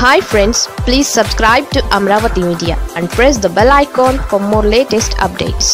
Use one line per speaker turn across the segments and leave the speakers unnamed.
hi friends please subscribe to Amaravati media and press the bell icon for more latest updates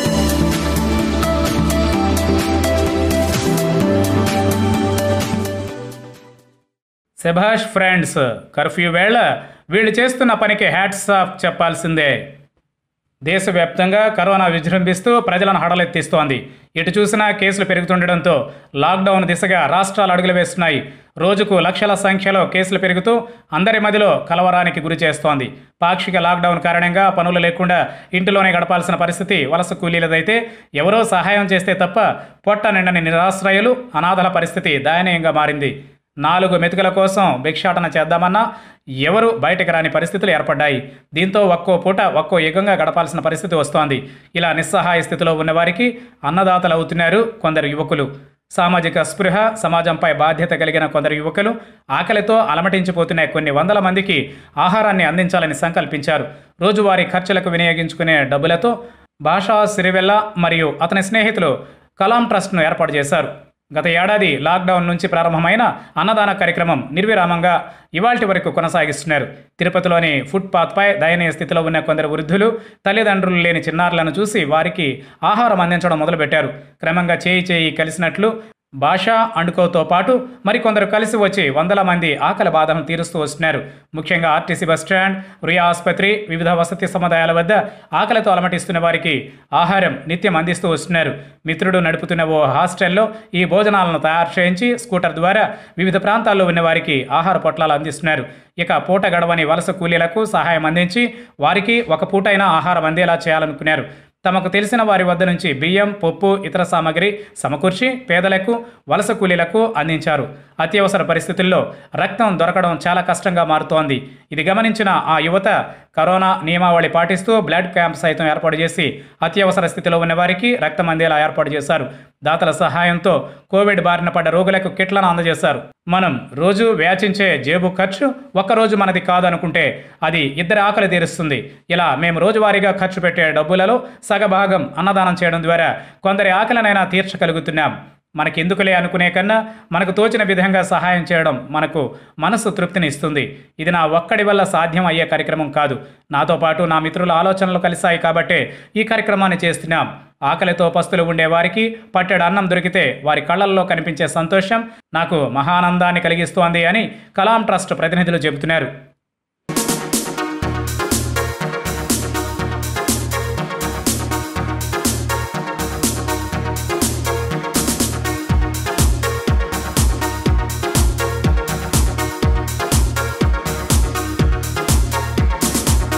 శభాష్ friends curfew వేళ వీళ్ళు చేస్తున్న పనికి hats off చెప్పాల్సిందే దేశవ్యాప్తంగా కరోనా విజృంభిస్తూ ప్రజలను హడలెత్తిస్తోంది ఇటు చూసినా కేసులు పెరుగుతుండటంతో లాక్డౌన్ దిశగా రాష్ట్రాలు అడుగులు వేస్తున్నాయి రోజుకు లక్షల సంఖ్యలో కేసులు పెరుగుతూ అందరి మధ్యలో కలవరానికి గురి చేస్తోంది పాక్షిక లాక్డౌన్ కారణంగా పనులు లేకుండా ఇంటిలోనే గడపాల్సిన పరిస్థితి వలస కూలీలదైతే ఎవరో సహాయం చేస్తే తప్ప పొట్ట నిండని నిరాశ్రయులు అనాథల పరిస్థితి దయనీయంగా మారింది నాలుగు మెతుకుల కోసం భిక్షాటన చేద్దామన్నా ఎవరు బయటకు రాని పరిస్థితులు ఏర్పడ్డాయి దీంతో ఒక్కో పూట ఒక్కో యుగంగా గడపాల్సిన పరిస్థితి వస్తోంది ఇలా నిస్సహాయ స్థితిలో ఉన్నవారికి అన్నదాతలు అవుతున్నారు కొందరు యువకులు సామాజిక స్పృహ సమాజంపై బాధ్యత కలిగిన కొందరు యువకులు ఆకలితో అలమటించిపోతున్న కొన్ని వందల మందికి ఆహారాన్ని అందించాలని సంకల్పించారు రోజువారీ ఖర్చులకు వినియోగించుకునే డబ్బులతో భాషా సిరివెల్ల మరియు అతని స్నేహితులు కలాం ట్రస్ట్ను ఏర్పాటు చేశారు గత ఏడాది లాక్డౌన్ నుంచి ప్రారంభమైన అన్నదాన కార్యక్రమం నిర్విరామంగా ఇవాల్టి వరకు కొనసాగిస్తున్నారు తిరుపతిలోని ఫుట్పాత్పై దయనీయ స్థితిలో ఉన్న కొందరు వృద్ధులు తల్లిదండ్రులు లేని చిన్నారులను చూసి వారికి ఆహారం అందించడం మొదలుపెట్టారు క్రమంగా చేయి చేయి కలిసినట్లు భాష అండుకోతో పాటు మరికొందరు కలిసి వచ్చి వందల మంది ఆకలి బాధను తీరుస్తూ వస్తున్నారు ముఖ్యంగా ఆర్టీసీ బస్టాండ్ రుయా ఆసుపత్రి వివిధ వసతి సముదాయాల వద్ద ఆకలితో అలమటిస్తున్న వారికి ఆహారం నిత్యం అందిస్తూ వస్తున్నారు మిత్రుడు నడుపుతున్న ఓ హాస్టల్లో ఈ భోజనాలను తయారు చేయించి స్కూటర్ ద్వారా వివిధ ప్రాంతాల్లో ఉన్న వారికి ఆహార పొట్లాలు అందిస్తున్నారు ఇక పూట గడవని వలస కూలీలకు సహాయం అందించి వారికి ఒక పూటైనా ఆహారం అందేలా చేయాలనుకున్నారు తమకు తెలిసిన వారి వద్ద నుంచి బియ్యం పప్పు ఇతర సామాగ్రి సమకూర్చి పేదలకు వలస కూలీలకు అందించారు అత్యవసర పరిస్థితుల్లో రక్తం దొరకడం చాలా కష్టంగా మారుతోంది ఇది గమనించిన ఆ యువత కరోనా నియమావళి పాటిస్తూ బ్లడ్ క్యాంప్ సైతం ఏర్పాటు చేసి అత్యవసర స్థితిలో ఉన్న వారికి రక్తం అందేలా ఏర్పాటు చేశారు దాతల సహాయంతో కోవిడ్ బారిన పడ్డ రోగులకు కిట్లను అందజేశారు మనం రోజు వ్యాచించే జేబు ఖర్చు ఒక్కరోజు మనది కాదనుకుంటే అది ఇద్దరి ఆకలి తీరుస్తుంది ఇలా మేము రోజువారీగా ఖర్చు పెట్టే డబ్బులలో సగభాగం అన్నదానం చేయడం ద్వారా కొందరి ఆకలినైనా తీర్చగలుగుతున్నాం మనకెందుకులే అనుకునే కన్నా మనకు తోచిన విధంగా సహాయం చేయడం మనకు మనసు తృప్తిని ఇస్తుంది ఇది నా ఒక్కడి వల్ల సాధ్యం అయ్యే కార్యక్రమం కాదు నాతో పాటు నా మిత్రుల ఆలోచనలు కలిశాయి కాబట్టే ఈ కార్యక్రమాన్ని చేస్తున్నాం ఆకలితో పస్తులు ఉండే వారికి పట్టెడు అన్నం దొరికితే వారి కళ్ళల్లో కనిపించే సంతోషం నాకు మహానందాన్ని కలిగిస్తోంది అని కలాం ట్రస్ట్ ప్రతినిధులు చెబుతున్నారు